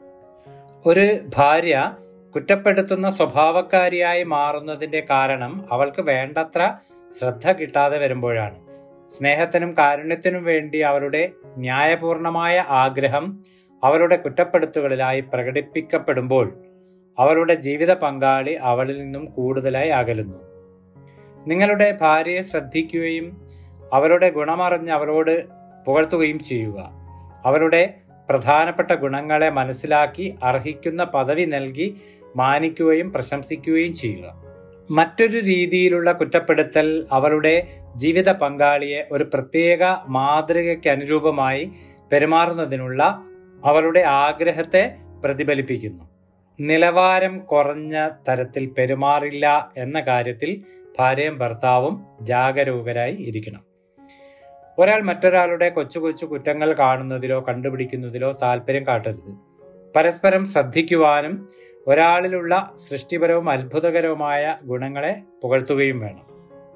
ഒരു ഭാര്യ കുറ്റപ്പെടുത്തുന്ന സ്വഭാവക്കാരിയായി മാറുന്നതിന്റെ കാരണം അവൾക്ക് വേണ്ടത്ര ശ്രദ്ധ കിട്ടാതെ വരുമ്പോഴാണ് സ്നേഹത്തിനും കാരുണ്യത്തിനും വേണ്ടി അവരുടെ ന്യായപൂർണമായ ആഗ്രഹം അവരുടെ കുറ്റപ്പെടുത്തുകളിലായി പ്രകടിപ്പിക്കപ്പെടുമ്പോൾ അവരുടെ ജീവിത പങ്കാളി അവളിൽ നിന്നും കൂടുതലായി അകലുന്നു നിങ്ങളുടെ ഭാര്യയെ ശ്രദ്ധിക്കുകയും അവരുടെ ഗുണമറിഞ്ഞ് അവരോട് പുകഴ്ത്തുകയും ചെയ്യുക അവരുടെ പ്രധാനപ്പെട്ട ഗുണങ്ങളെ മനസ്സിലാക്കി അർഹിക്കുന്ന പദവി നൽകി മാനിക്കുകയും പ്രശംസിക്കുകയും ചെയ്യുക മറ്റൊരു രീതിയിലുള്ള കുറ്റപ്പെടുത്തൽ അവളുടെ ജീവിത പങ്കാളിയെ ഒരു പ്രത്യേക മാതൃകയ്ക്ക് അനുരൂപമായി പെരുമാറുന്നതിനുള്ള അവളുടെ ആഗ്രഹത്തെ പ്രതിഫലിപ്പിക്കുന്നു നിലവാരം കുറഞ്ഞ തരത്തിൽ പെരുമാറില്ല എന്ന കാര്യത്തിൽ ഭാര്യയും ഭർത്താവും ജാഗരൂകരായി ഇരിക്കണം ഒരാൾ മറ്റൊരാളുടെ കൊച്ചു കൊച്ചു കുറ്റങ്ങൾ കാണുന്നതിലോ കണ്ടുപിടിക്കുന്നതിലോ താല്പര്യം കാട്ടരുത് പരസ്പരം ശ്രദ്ധിക്കുവാനും ഒരാളിലുള്ള സൃഷ്ടിപരവും അത്ഭുതകരവുമായ ഗുണങ്ങളെ പുകഴ്ത്തുകയും വേണം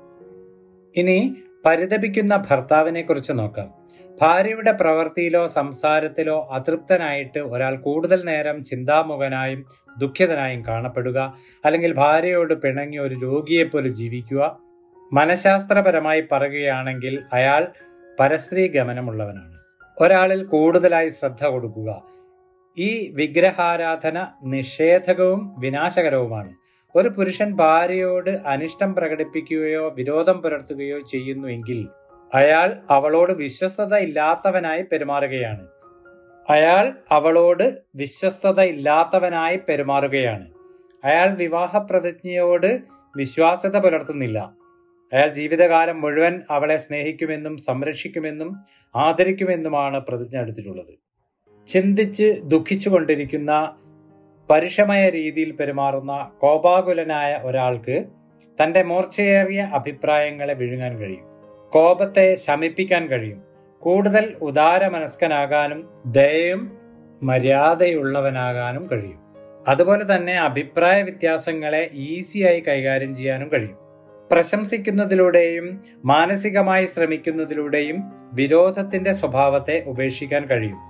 ഇനി പരിതപിക്കുന്ന ഭർത്താവിനെ കുറിച്ച് നോക്കാം ഭാര്യയുടെ പ്രവൃത്തിയിലോ സംസാരത്തിലോ അതൃപ്തനായിട്ട് ഒരാൾ കൂടുതൽ നേരം ചിന്താമുഖനായും ദുഃഖിതനായും കാണപ്പെടുക അല്ലെങ്കിൽ ഭാര്യയോട് പിണങ്ങി ഒരു രോഗിയെപ്പോലെ ജീവിക്കുക മനഃശാസ്ത്രപരമായി പറയുകയാണെങ്കിൽ അയാൾ പരസ്ത്രീ ഗമനമുള്ളവനാണ് ഒരാളിൽ കൂടുതലായി ശ്രദ്ധ കൊടുക്കുക ഈ വിഗ്രഹാരാധന നിഷേധകവും വിനാശകരവുമാണ് ഒരു പുരുഷൻ ഭാര്യയോട് അനിഷ്ടം പ്രകടിപ്പിക്കുകയോ വിരോധം പുലർത്തുകയോ ചെയ്യുന്നുവെങ്കിൽ അയാൾ അവളോട് വിശ്വസ്തത ഇല്ലാത്തവനായി പെരുമാറുകയാണ് അയാൾ അവളോട് വിശ്വസ്തത ഇല്ലാത്തവനായി പെരുമാറുകയാണ് അയാൾ വിവാഹ പ്രതിജ്ഞയോട് വിശ്വാസ്യത പുലർത്തുന്നില്ല അയാൾ ജീവിതകാലം മുഴുവൻ അവളെ സ്നേഹിക്കുമെന്നും സംരക്ഷിക്കുമെന്നും ആദരിക്കുമെന്നുമാണ് പ്രതിജ്ഞ എടുത്തിട്ടുള്ളത് ചിന്തിച്ച് ദുഃഖിച്ചുകൊണ്ടിരിക്കുന്ന പരുഷമയ രീതിയിൽ പെരുമാറുന്ന കോപാകുലനായ ഒരാൾക്ക് തന്റെ മൂർച്ചയേറിയ അഭിപ്രായങ്ങളെ വിഴുങ്ങാൻ കഴിയും കോപത്തെ ശമിപ്പിക്കാൻ കഴിയും കൂടുതൽ ഉദാരമനസ്കനാകാനും ദയയും മര്യാദയുള്ളവനാകാനും കഴിയും അതുപോലെ തന്നെ അഭിപ്രായ വ്യത്യാസങ്ങളെ ഈസിയായി കൈകാര്യം ചെയ്യാനും കഴിയും പ്രശംസിക്കുന്നതിലൂടെയും മാനസികമായി ശ്രമിക്കുന്നതിലൂടെയും വിരോധത്തിന്റെ സ്വഭാവത്തെ ഉപേക്ഷിക്കാൻ കഴിയും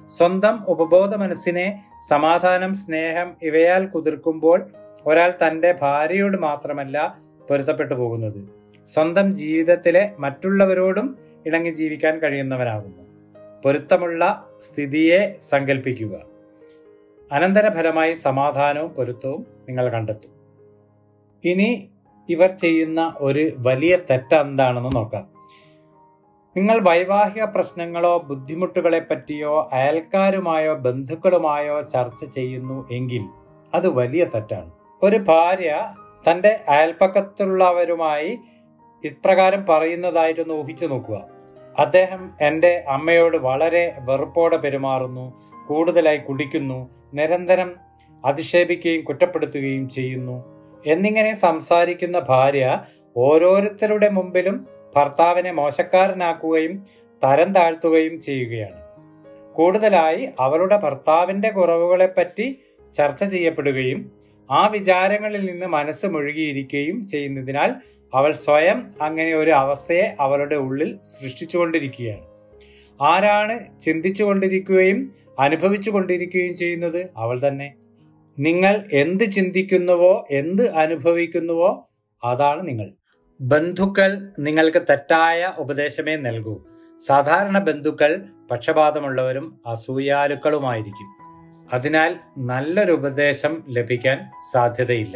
സ്വന്തം ഉപബോധ മനസ്സിനെ സമാധാനം സ്നേഹം ഇവയാൽ കുതിർക്കുമ്പോൾ ഒരാൾ തന്റെ ഭാര്യയോട് മാത്രമല്ല പൊരുത്തപ്പെട്ടു പോകുന്നത് സ്വന്തം ജീവിതത്തിലെ മറ്റുള്ളവരോടും ഇണങ്ങി ജീവിക്കാൻ കഴിയുന്നവനാകുന്നു പൊരുത്തമുള്ള സ്ഥിതിയെ സങ്കല്പിക്കുക അനന്തരഫലമായി സമാധാനവും പൊരുത്തവും നിങ്ങൾ കണ്ടെത്തും ഇനി ഇവർ ചെയ്യുന്ന ഒരു വലിയ തെറ്റ് എന്താണെന്ന് നോക്കാം നിങ്ങൾ വൈവാഹിക പ്രശ്നങ്ങളോ ബുദ്ധിമുട്ടുകളെ പറ്റിയോ അയൽക്കാരുമായോ ബന്ധുക്കളുമായോ ചർച്ച ചെയ്യുന്നു എങ്കിൽ അത് വലിയ തെറ്റാണ് ഒരു ഭാര്യ തന്റെ അയൽപ്പക്കത്തുള്ളവരുമായി ഇപ്രകാരം പറയുന്നതായിട്ടൊന്ന് ഊഹിച്ചു നോക്കുക അദ്ദേഹം എൻ്റെ അമ്മയോട് വളരെ വെറുപ്പോടെ പെരുമാറുന്നു കൂടുതലായി കുടിക്കുന്നു നിരന്തരം അധിക്ഷേപിക്കുകയും കുറ്റപ്പെടുത്തുകയും ചെയ്യുന്നു എന്നിങ്ങനെ സംസാരിക്കുന്ന ഭാര്യ ഓരോരുത്തരുടെ മുമ്പിലും ഭർത്താവിനെ മോശക്കാരനാക്കുകയും തരം താഴ്ത്തുകയും ചെയ്യുകയാണ് കൂടുതലായി അവളുടെ ഭർത്താവിന്റെ കുറവുകളെപ്പറ്റി ചർച്ച ചെയ്യപ്പെടുകയും ആ വിചാരങ്ങളിൽ നിന്ന് മനസ്സ് മുഴുകിയിരിക്കുകയും ചെയ്യുന്നതിനാൽ അവൾ സ്വയം അങ്ങനെ ഒരു അവസ്ഥയെ അവളുടെ ഉള്ളിൽ സൃഷ്ടിച്ചുകൊണ്ടിരിക്കുകയാണ് ആരാണ് ചിന്തിച്ചുകൊണ്ടിരിക്കുകയും അനുഭവിച്ചു കൊണ്ടിരിക്കുകയും ചെയ്യുന്നത് അവൾ തന്നെ നിങ്ങൾ എന്ത് ചിന്തിക്കുന്നുവോ എന്ത് അനുഭവിക്കുന്നുവോ അതാണ് നിങ്ങൾ ബന്ധുക്കൾ നിങ്ങൾക്ക് തെറ്റായ ഉപദേശമേ നൽകൂ സാധാരണ ബന്ധുക്കൾ പക്ഷപാതമുള്ളവരും അസൂയാലുക്കളുമായിരിക്കും അതിനാൽ നല്ലൊരു ഉപദേശം ലഭിക്കാൻ സാധ്യതയില്ല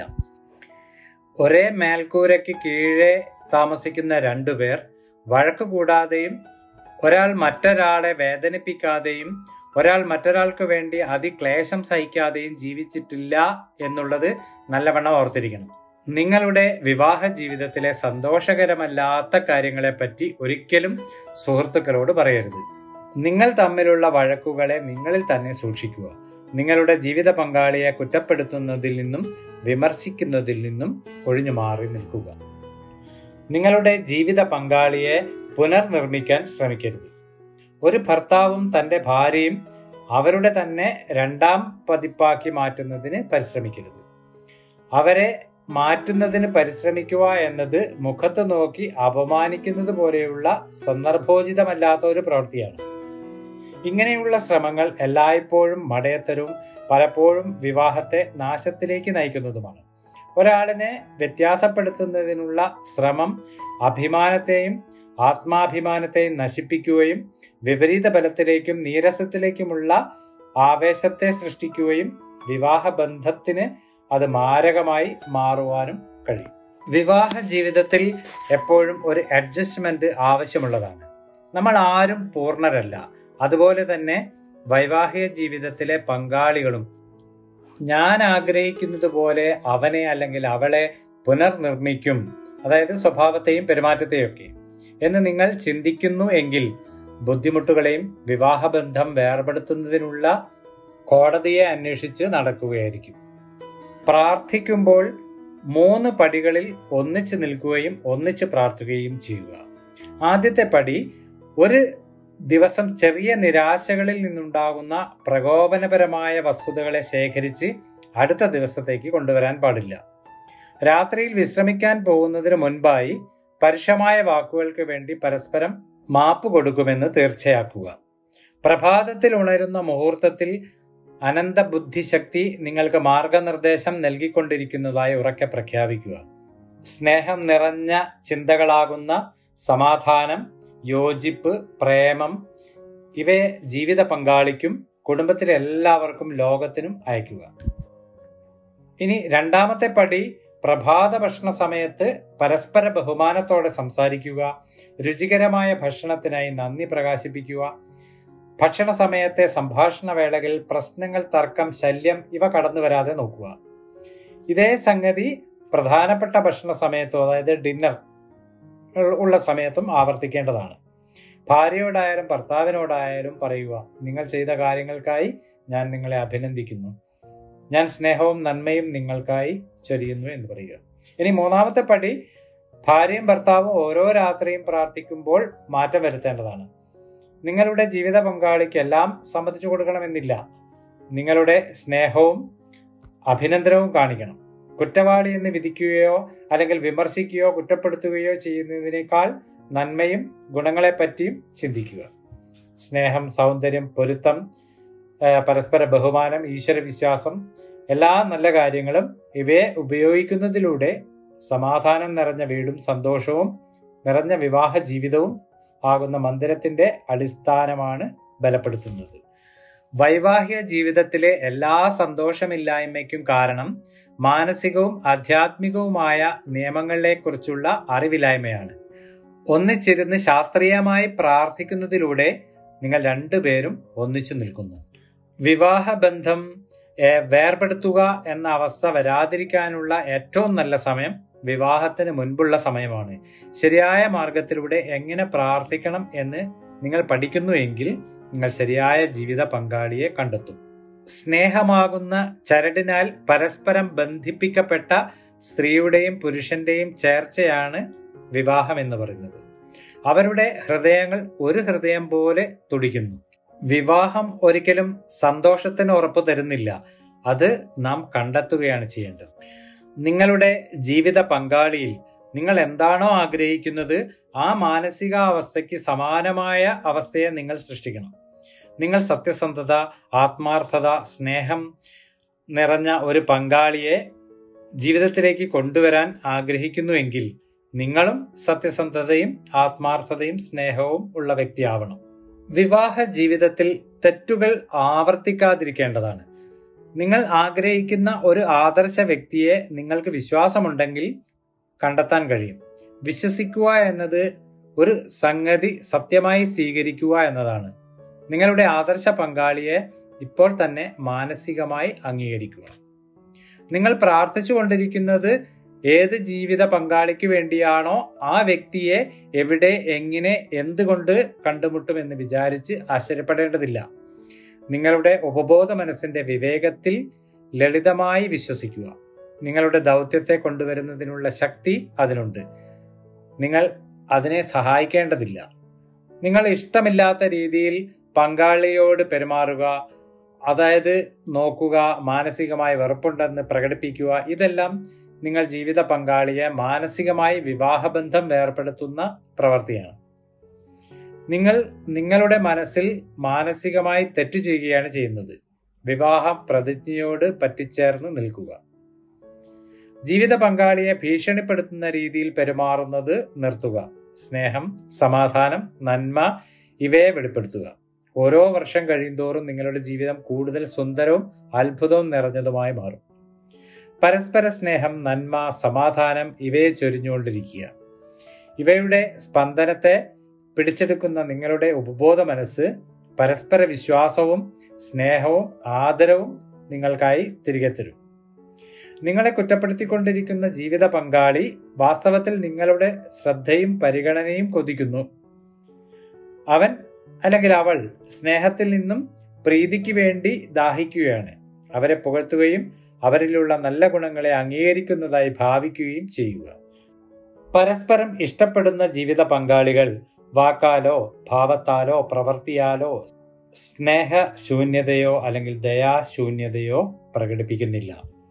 ഒരേ മേൽക്കൂരയ്ക്ക് കീഴെ താമസിക്കുന്ന രണ്ടുപേർ വഴക്ക് കൂടാതെയും ഒരാൾ മറ്റൊരാളെ വേദനിപ്പിക്കാതെയും ഒരാൾ മറ്റൊരാൾക്ക് വേണ്ടി അതിക്ലേശം സഹിക്കാതെയും ജീവിച്ചിട്ടില്ല എന്നുള്ളത് നല്ലവണ്ണം ഓർത്തിരിക്കണം നിങ്ങളുടെ വിവാഹ ജീവിതത്തിലെ സന്തോഷകരമല്ലാത്ത കാര്യങ്ങളെപ്പറ്റി ഒരിക്കലും സുഹൃത്തുക്കളോട് പറയരുത് നിങ്ങൾ തമ്മിലുള്ള വഴക്കുകളെ നിങ്ങളിൽ തന്നെ സൂക്ഷിക്കുക നിങ്ങളുടെ ജീവിത പങ്കാളിയെ കുറ്റപ്പെടുത്തുന്നതിൽ നിന്നും വിമർശിക്കുന്നതിൽ നിന്നും ഒഴിഞ്ഞു മാറി നിൽക്കുക നിങ്ങളുടെ ജീവിത പങ്കാളിയെ പുനർനിർമ്മിക്കാൻ ശ്രമിക്കരുത് ഒരു ഭർത്താവും തന്റെ ഭാര്യയും അവരുടെ തന്നെ രണ്ടാം പതിപ്പാക്കി മാറ്റുന്നതിന് പരിശ്രമിക്കരുത് അവരെ മാറ്റുന്നതിന് പരിശ്രമിക്കുക എന്നത് മുഖത്ത് നോക്കി അപമാനിക്കുന്നത് പോലെയുള്ള സന്ദർഭോചിതമല്ലാത്ത ഒരു പ്രവൃത്തിയാണ് ഇങ്ങനെയുള്ള ശ്രമങ്ങൾ എല്ലായ്പ്പോഴും മടയത്തരവും പലപ്പോഴും വിവാഹത്തെ നാശത്തിലേക്ക് നയിക്കുന്നതുമാണ് ഒരാളിനെ വ്യത്യാസപ്പെടുത്തുന്നതിനുള്ള ശ്രമം അഭിമാനത്തെയും ആത്മാഭിമാനത്തെയും നശിപ്പിക്കുകയും വിപരീത ബലത്തിലേക്കും നീരസത്തിലേക്കുമുള്ള ആവേശത്തെ സൃഷ്ടിക്കുകയും വിവാഹ ബന്ധത്തിന് അത് മാരകമായി മാറുവാനും കഴിയും വിവാഹ ജീവിതത്തിൽ എപ്പോഴും ഒരു അഡ്ജസ്റ്റ്മെന്റ് ആവശ്യമുള്ളതാണ് നമ്മൾ ആരും പൂർണ്ണരല്ല അതുപോലെ തന്നെ വൈവാഹിക ജീവിതത്തിലെ പങ്കാളികളും ഞാൻ ആഗ്രഹിക്കുന്നത് പോലെ അവനെ അല്ലെങ്കിൽ അവളെ പുനർനിർമ്മിക്കും അതായത് സ്വഭാവത്തെയും പെരുമാറ്റത്തെയും ഒക്കെ എന്ന് നിങ്ങൾ ചിന്തിക്കുന്നു എങ്കിൽ ബുദ്ധിമുട്ടുകളെയും വിവാഹബന്ധം വേർപെടുത്തുന്നതിനുള്ള കോടതിയെ അന്വേഷിച്ച് നടക്കുകയായിരിക്കും പ്രാർത്ഥിക്കുമ്പോൾ മൂന്ന് പടികളിൽ ഒന്നിച്ചു നിൽക്കുകയും ഒന്നിച്ച് പ്രാർത്ഥിക്കുകയും ചെയ്യുക ആദ്യത്തെ പടി ഒരു ദിവസം ചെറിയ നിരാശകളിൽ നിന്നുണ്ടാകുന്ന പ്രകോപനപരമായ വസ്തുതകളെ ശേഖരിച്ച് അടുത്ത ദിവസത്തേക്ക് കൊണ്ടുവരാൻ പാടില്ല രാത്രിയിൽ വിശ്രമിക്കാൻ പോകുന്നതിന് മുൻപായി പരുഷമായ വാക്കുകൾക്ക് വേണ്ടി പരസ്പരം മാപ്പ് കൊടുക്കുമെന്ന് തീർച്ചയാക്കുക പ്രഭാതത്തിൽ ഉണരുന്ന മുഹൂർത്തത്തിൽ അനന്ത ബുദ്ധിശക്തി നിങ്ങൾക്ക് മാർഗനിർദ്ദേശം നൽകിക്കൊണ്ടിരിക്കുന്നതായി ഉറക്കെ പ്രഖ്യാപിക്കുക സ്നേഹം നിറഞ്ഞ ചിന്തകളാകുന്ന സമാധാനം യോജിപ്പ് പ്രേമം ഇവയെ ജീവിത പങ്കാളിക്കും കുടുംബത്തിലെ എല്ലാവർക്കും ലോകത്തിനും അയക്കുക ഇനി രണ്ടാമത്തെ പടി പ്രഭാത ഭക്ഷണ സമയത്ത് പരസ്പര ബഹുമാനത്തോടെ സംസാരിക്കുക രുചികരമായ ഭക്ഷണത്തിനായി നന്ദി പ്രകാശിപ്പിക്കുക ഭക്ഷണ സമയത്തെ സംഭാഷണ വേളകളിൽ പ്രശ്നങ്ങൾ തർക്കം ശല്യം ഇവ കടന്നു വരാതെ നോക്കുക ഇതേ സംഗതി പ്രധാനപ്പെട്ട ഭക്ഷണ സമയത്തോ അതായത് ഡിന്നർ ഉള്ള സമയത്തും ആവർത്തിക്കേണ്ടതാണ് ഭാര്യയോടായാലും ഭർത്താവിനോടായാലും പറയുക നിങ്ങൾ ചെയ്ത കാര്യങ്ങൾക്കായി ഞാൻ നിങ്ങളെ അഭിനന്ദിക്കുന്നു ഞാൻ സ്നേഹവും നന്മയും നിങ്ങൾക്കായി ചൊരിയുന്നു എന്ന് പറയുക ഇനി മൂന്നാമത്തെ പടി ഭാര്യയും ഭർത്താവും ഓരോ രാത്രിയും പ്രാർത്ഥിക്കുമ്പോൾ മാറ്റം വരുത്തേണ്ടതാണ് നിങ്ങളുടെ ജീവിത പങ്കാളിക്ക് എല്ലാം സമ്മതിച്ചു കൊടുക്കണമെന്നില്ല നിങ്ങളുടെ സ്നേഹവും അഭിനന്ദനവും കാണിക്കണം കുറ്റവാളി എന്ന് വിധിക്കുകയോ അല്ലെങ്കിൽ വിമർശിക്കുകയോ കുറ്റപ്പെടുത്തുകയോ ചെയ്യുന്നതിനേക്കാൾ നന്മയും ഗുണങ്ങളെപ്പറ്റിയും ചിന്തിക്കുക സ്നേഹം സൗന്ദര്യം പൊരുത്തം ഏഹ് പരസ്പര ബഹുമാനം ഈശ്വര വിശ്വാസം എല്ലാ നല്ല കാര്യങ്ങളും ഇവയെ ഉപയോഗിക്കുന്നതിലൂടെ സമാധാനം നിറഞ്ഞ വീടും സന്തോഷവും നിറഞ്ഞ വിവാഹ ജീവിതവും ആകുന്ന മന്ദിരത്തിന്റെ അടിസ്ഥാനമാണ് ബലപ്പെടുത്തുന്നത് വൈവാഹിക ജീവിതത്തിലെ എല്ലാ സന്തോഷമില്ലായ്മയ്ക്കും കാരണം മാനസികവും ആധ്യാത്മികവുമായ നിയമങ്ങളെക്കുറിച്ചുള്ള അറിവില്ലായ്മയാണ് ഒന്നിച്ചിരുന്ന് ശാസ്ത്രീയമായി പ്രാർത്ഥിക്കുന്നതിലൂടെ നിങ്ങൾ രണ്ടുപേരും ഒന്നിച്ചു നിൽക്കുന്നു വിവാഹബന്ധം ഏർ, വേർപെടുത്തുക എന്ന അവസ്ഥ വരാതിരിക്കാനുള്ള ഏറ്റവും നല്ല സമയം വിവാഹത്തിന് മുൻപുള്ള സമയമാണ് ശരിയായ മാർഗത്തിലൂടെ എങ്ങനെ പ്രാർത്ഥിക്കണം എന്ന് നിങ്ങൾ പഠിക്കുന്നുവെങ്കിൽ നിങ്ങൾ ശരിയായ ജീവിത പങ്കാളിയെ കണ്ടെത്തും സ്നേഹമാകുന്ന ചരടിനാൽ പരസ്പരം ബന്ധിപ്പിക്കപ്പെട്ട സ്ത്രീയുടെയും പുരുഷന്റെയും ചേർച്ചയാണ് വിവാഹം എന്ന് പറയുന്നത് അവരുടെ ഹൃദയങ്ങൾ ഒരു ഹൃദയം പോലെ തുടിക്കുന്നു വിവാഹം ഒരിക്കലും സന്തോഷത്തിന് ഉറപ്പ് തരുന്നില്ല അത് നാം കണ്ടെത്തുകയാണ് ചെയ്യേണ്ടത് നിങ്ങളുടെ ജീവിത പങ്കാളിയിൽ നിങ്ങൾ എന്താണോ ആഗ്രഹിക്കുന്നത് ആ മാനസികാവസ്ഥയ്ക്ക് സമാനമായ അവസ്ഥയെ നിങ്ങൾ സൃഷ്ടിക്കണം നിങ്ങൾ സത്യസന്ധത ആത്മാർത്ഥത സ്നേഹം നിറഞ്ഞ ഒരു പങ്കാളിയെ ജീവിതത്തിലേക്ക് കൊണ്ടുവരാൻ ആഗ്രഹിക്കുന്നുവെങ്കിൽ നിങ്ങളും സത്യസന്ധതയും ആത്മാർത്ഥതയും സ്നേഹവും ഉള്ള വ്യക്തിയാവണം വിവാഹ ജീവിതത്തിൽ തെറ്റുകൾ ആവർത്തിക്കാതിരിക്കേണ്ടതാണ് നിങ്ങൾ ആഗ്രഹിക്കുന്ന ഒരു ആദർശ വ്യക്തിയെ നിങ്ങൾക്ക് വിശ്വാസമുണ്ടെങ്കിൽ കണ്ടെത്താൻ കഴിയും വിശ്വസിക്കുക എന്നത് ഒരു സംഗതി സത്യമായി സ്വീകരിക്കുക എന്നതാണ് നിങ്ങളുടെ ആദർശ പങ്കാളിയെ ഇപ്പോൾ തന്നെ മാനസികമായി അംഗീകരിക്കുക നിങ്ങൾ പ്രാർത്ഥിച്ചുകൊണ്ടിരിക്കുന്നത് ഏത് ജീവിത പങ്കാളിക്ക് വേണ്ടിയാണോ ആ വ്യക്തിയെ എവിടെ എങ്ങനെ എന്തുകൊണ്ട് കണ്ടുമുട്ടുമെന്ന് വിചാരിച്ച് ആശ്ചര്യപ്പെടേണ്ടതില്ല നിങ്ങളുടെ ഉപബോധ മനസ്സിന്റെ വിവേകത്തിൽ ലളിതമായി വിശ്വസിക്കുക നിങ്ങളുടെ ദൗത്യത്തെ കൊണ്ടുവരുന്നതിനുള്ള ശക്തി അതിനുണ്ട് നിങ്ങൾ അതിനെ സഹായിക്കേണ്ടതില്ല നിങ്ങൾ ഇഷ്ടമില്ലാത്ത രീതിയിൽ പങ്കാളിയോട് പെരുമാറുക അതായത് നോക്കുക മാനസികമായി വെറുപ്പുണ്ടെന്ന് പ്രകടിപ്പിക്കുക ഇതെല്ലാം നിങ്ങൾ ജീവിത പങ്കാളിയെ മാനസികമായി വിവാഹബന്ധം വേർപെടുത്തുന്ന പ്രവൃത്തിയാണ് നിങ്ങൾ നിങ്ങളുടെ മനസ്സിൽ മാനസികമായി തെറ്റു ചെയ്യുകയാണ് ചെയ്യുന്നത് വിവാഹ പ്രതിജ്ഞയോട് പറ്റിച്ചേർന്ന് നിൽക്കുക ജീവിത പങ്കാളിയെ ഭീഷണിപ്പെടുത്തുന്ന രീതിയിൽ പെരുമാറുന്നത് നിർത്തുക സ്നേഹം സമാധാനം നന്മ ഇവയെ വെളിപ്പെടുത്തുക ഓരോ വർഷം കഴിയുന്തോറും നിങ്ങളുടെ ജീവിതം കൂടുതൽ സുന്ദരവും അത്ഭുതവും നിറഞ്ഞതുമായി മാറും പരസ്പര സ്നേഹം നന്മ സമാധാനം ഇവയെ ചൊരിഞ്ഞുകൊണ്ടിരിക്കുക ഇവയുടെ സ്പന്ദനത്തെ പിടിച്ചെടുക്കുന്ന നിങ്ങളുടെ ഉപബോധ മനസ്സ് പരസ്പര വിശ്വാസവും സ്നേഹവും ആദരവും നിങ്ങൾക്കായി തിരികെ തരും നിങ്ങളെ കുറ്റപ്പെടുത്തിക്കൊണ്ടിരിക്കുന്ന ജീവിത പങ്കാളി വാസ്തവത്തിൽ നിങ്ങളുടെ ശ്രദ്ധയും പരിഗണനയും കൊതിക്കുന്നു അവൻ അല്ലെങ്കിൽ അവൾ സ്നേഹത്തിൽ നിന്നും പ്രീതിക്ക് വേണ്ടി ദാഹിക്കുകയാണ് അവരെ പുകഴ്ത്തുകയും അവരിലുള്ള നല്ല ഗുണങ്ങളെ അംഗീകരിക്കുന്നതായി ഭാവിക്കുകയും ചെയ്യുക പരസ്പരം ഇഷ്ടപ്പെടുന്ന ജീവിത പങ്കാളികൾ വാക്കാലോ ഭാവത്താലോ പ്രവൃത്തിയാലോ സ്നേഹ ശൂന്യതയോ അല്ലെങ്കിൽ ദയാശൂന്യതയോ പ്രകടിപ്പിക്കുന്നില്ല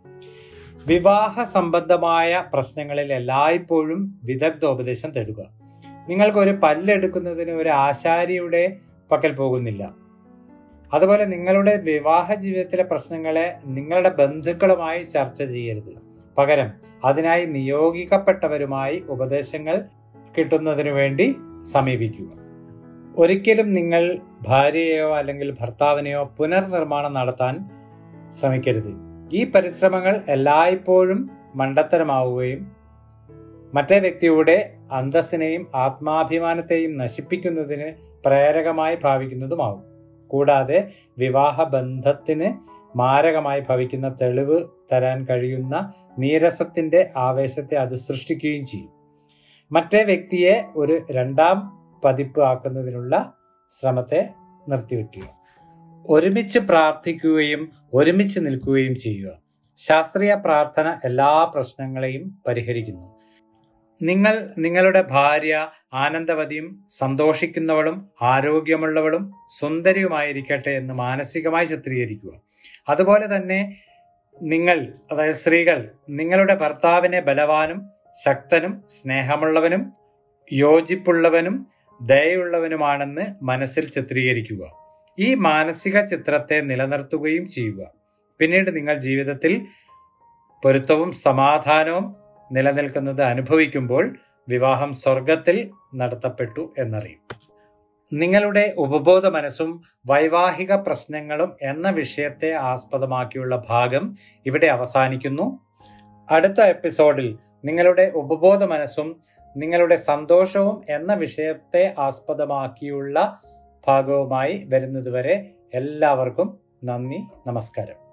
വിവാഹ സംബന്ധമായ പ്രശ്നങ്ങളിൽ എല്ലായ്പ്പോഴും വിദഗ്ധോപദേശം തേടുക നിങ്ങൾക്ക് ഒരു പല്ലെടുക്കുന്നതിന് ഒരു ആശാരിയുടെ പക്കൽ പോകുന്നില്ല അതുപോലെ നിങ്ങളുടെ വിവാഹ ജീവിതത്തിലെ പ്രശ്നങ്ങളെ നിങ്ങളുടെ ബന്ധുക്കളുമായി ചർച്ച ചെയ്യരുത് പകരം അതിനായി നിയോഗിക്കപ്പെട്ടവരുമായി ഉപദേശങ്ങൾ കിട്ടുന്നതിനു വേണ്ടി സമീപിക്കുക ഒരിക്കലും നിങ്ങൾ ഭാര്യയെയോ അല്ലെങ്കിൽ ഭർത്താവിനെയോ പുനർനിർമ്മാണം നടത്താൻ ശ്രമിക്കരുത് ഈ പരിശ്രമങ്ങൾ എല്ലായ്പ്പോഴും മണ്ടത്തരമാവുകയും മറ്റേ വ്യക്തിയുടെ അന്തസ്സിനെയും ആത്മാഭിമാനത്തെയും നശിപ്പിക്കുന്നതിന് പ്രേരകമായി ഭാവിക്കുന്നതുമാകും കൂടാതെ വിവാഹ ബന്ധത്തിന് മാരകമായി ഭവിക്കുന്ന തെളിവ് തരാൻ കഴിയുന്ന നീരസത്തിന്റെ ആവേശത്തെ അത് സൃഷ്ടിക്കുകയും ചെയ്യും മറ്റേ വ്യക്തിയെ ഒരു രണ്ടാം പതിപ്പ് ആക്കുന്നതിനുള്ള ശ്രമത്തെ നിർത്തിവെക്കുക ഒരുമിച്ച് പ്രാർത്ഥിക്കുകയും ഒരുമിച്ച് നിൽക്കുകയും ചെയ്യുക ശാസ്ത്രീയ പ്രാർത്ഥന എല്ലാ പ്രശ്നങ്ങളെയും പരിഹരിക്കുന്നു നിങ്ങൾ നിങ്ങളുടെ ഭാര്യ ആനന്ദവതിയും സന്തോഷിക്കുന്നവളും ആരോഗ്യമുള്ളവളും സുന്ദരിയുമായിരിക്കട്ടെ എന്ന് മാനസികമായി ചിത്രീകരിക്കുക അതുപോലെ തന്നെ നിങ്ങൾ അതായത് സ്ത്രീകൾ നിങ്ങളുടെ ഭർത്താവിനെ ബലവാനും ശക്തനും സ്നേഹമുള്ളവനും യോജിപ്പുള്ളവനും ദയുള്ളവനുമാണെന്ന് മനസ്സിൽ ചിത്രീകരിക്കുക ഈ മാനസിക ചിത്രത്തെ നിലനിർത്തുകയും ചെയ്യുക പിന്നീട് നിങ്ങൾ ജീവിതത്തിൽ പൊരുത്തവും സമാധാനവും നിലനിൽക്കുന്നത് അനുഭവിക്കുമ്പോൾ വിവാഹം സ്വർഗത്തിൽ നടത്തപ്പെട്ടു എന്നറിയും നിങ്ങളുടെ ഉപബോധ മനസ്സും വൈവാഹിക പ്രശ്നങ്ങളും എന്ന വിഷയത്തെ ആസ്പദമാക്കിയുള്ള ഭാഗം ഇവിടെ അവസാനിക്കുന്നു അടുത്ത എപ്പിസോഡിൽ നിങ്ങളുടെ ഉപബോധ മനസ്സും നിങ്ങളുടെ സന്തോഷവും എന്ന വിഷയത്തെ ആസ്പദമാക്കിയുള്ള ഭാഗവുമായി വരുന്നതുവരെ എല്ലാവർക്കും നന്ദി നമസ്കാരം